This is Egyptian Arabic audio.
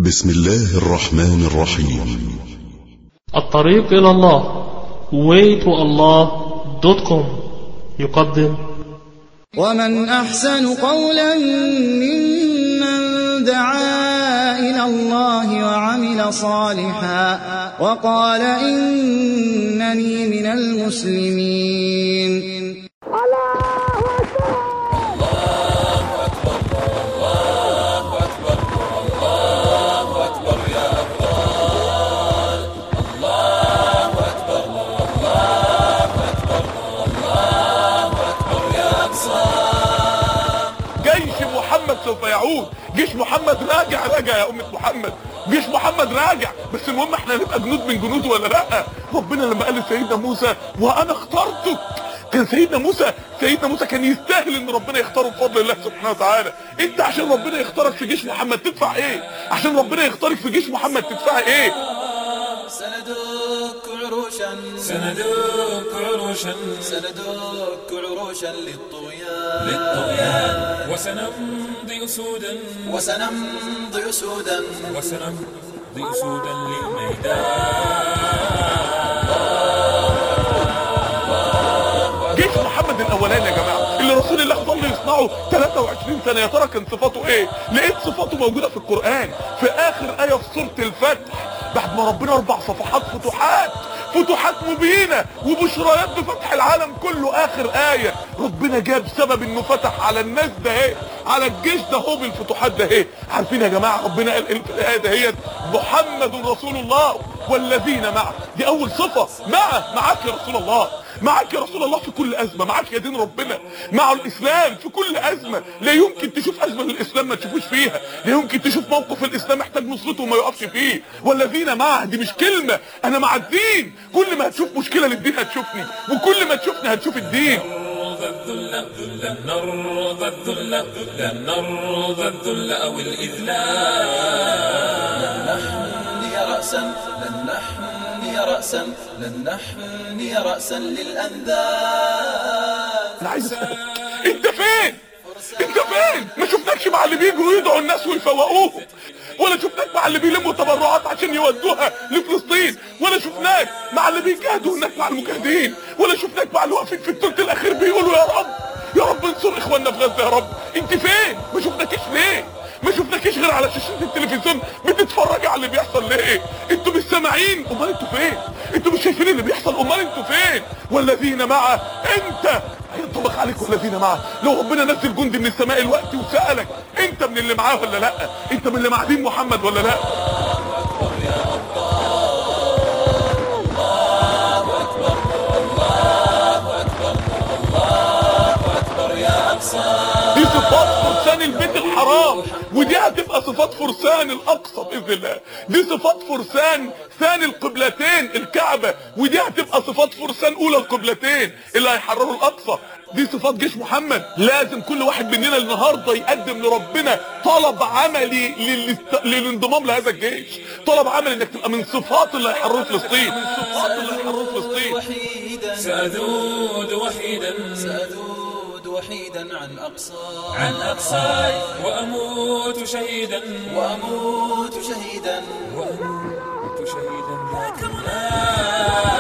بسم الله الرحمن الرحيم الطريق إلى الله waytoallah.com يقدم ومن أحسن قولا ممن دعا إلى الله وعمل صالحا وقال إنني من المسلمين جيش محمد سوف يعود جيش محمد راجع راجع يا أمة محمد جيش محمد راجع بس المهم احنا نبقى جنود من جنوده ولا لا ربنا لما قال لسيدنا موسى وانا اخترتك كان سيدنا موسى سيدنا موسى كان يستاهل ان ربنا يختاره بفضل الله سبحانه وتعالى انت عشان ربنا يختارك في جيش محمد تدفع ايه عشان ربنا يختارك في جيش محمد تدفع ايه سندك عروشا سندك عروشا سندك عروشا للطغيان للطغيان وسنمضي أسودا وسنمضي أسودا وسنمضي أسودا للميدان جيش محمد الاولاني يا جماعه اللي رسول الله ظل يصنعه 23 سنه يا ترى كان صفاته ايه لقيت صفاته موجوده في القران في اخر ايه في سوره الفتح بعد ما ربنا اربع صفحات فتوحات فتوحات مبينه وبشريات بفتح العالم كله اخر ايه ربنا جاب سبب انه فتح على الناس ده ايه على الجيش ده هو بالفتوحات ده ايه عارفين يا جماعه ربنا قال ايه في الايه دهيت محمد رسول الله والذين معه دي اول صفه معه معاك يا رسول الله معاك يا رسول الله في كل ازمه معاك يا دين ربنا معه الاسلام في كل ازمه لا يمكن تشوف ازمه للاسلام ما تشوفوش فيها لا يمكن تشوف موقف الاسلام محتاج نصرته وما يقفش فيه والذين معه دي مش كلمه انا مع الدين كل ما هتشوف مشكله للدين هتشوفني وكل ما تشوفني هتشوف الدين نرضى الذل لن نرضى الذل لن نرضى الذل أو الإذلال نحني رأسا لن نحني رأسا لن نحني رأسا للأنذار انا عايز اسالك انت فين انت فين ما شفناكش مع اللي بيجوا يدعوا الناس ويفوقوهم ولا شفناك مع اللي بيلموا تبرعات عشان يودوها لفلسطين ولا شفناك مع اللي بيجاهدوا هناك مع المجاهدين ولا شفناك مع اللي واقفين في الثلث الاخير بيقولوا يا رب يا رب انصر اخواننا في غزه يا رب انت فين ما شفناكش ليه ما شفناكيش غير على شاشة التلفزيون بتتفرجي على اللي بيحصل ليه انتوا مش سامعين امال انتوا فين انتوا مش شايفين اللي بيحصل امال انتوا فين والذين معه انت هينطبق عليك والذين معه لو ربنا نزل جندي من السماء الوقت وسألك انت من اللي معاه ولا لا انت من اللي مع دين محمد ولا لا دي صفات فرسان البيت الحرام ودي هتبقى صفات فرسان الاقصى باذن الله دي صفات فرسان ثاني القبلتين الكعبه ودي هتبقى صفات فرسان اولى القبلتين اللي هيحرروا الاقصى دي صفات جيش محمد لازم كل واحد مننا النهارده يقدم لربنا طلب عملي للاست... للانضمام لهذا الجيش طلب عملي انك تبقى من صفات اللي هيحرروا فلسطين من صفات اللي هيحرروا فلسطين وحيدا سأذود وحيدا سأذود وحيدا عن أقصى عن أقصاي وأموت شهيدا وأموت شهيدا وأموت شهيدا لكن لا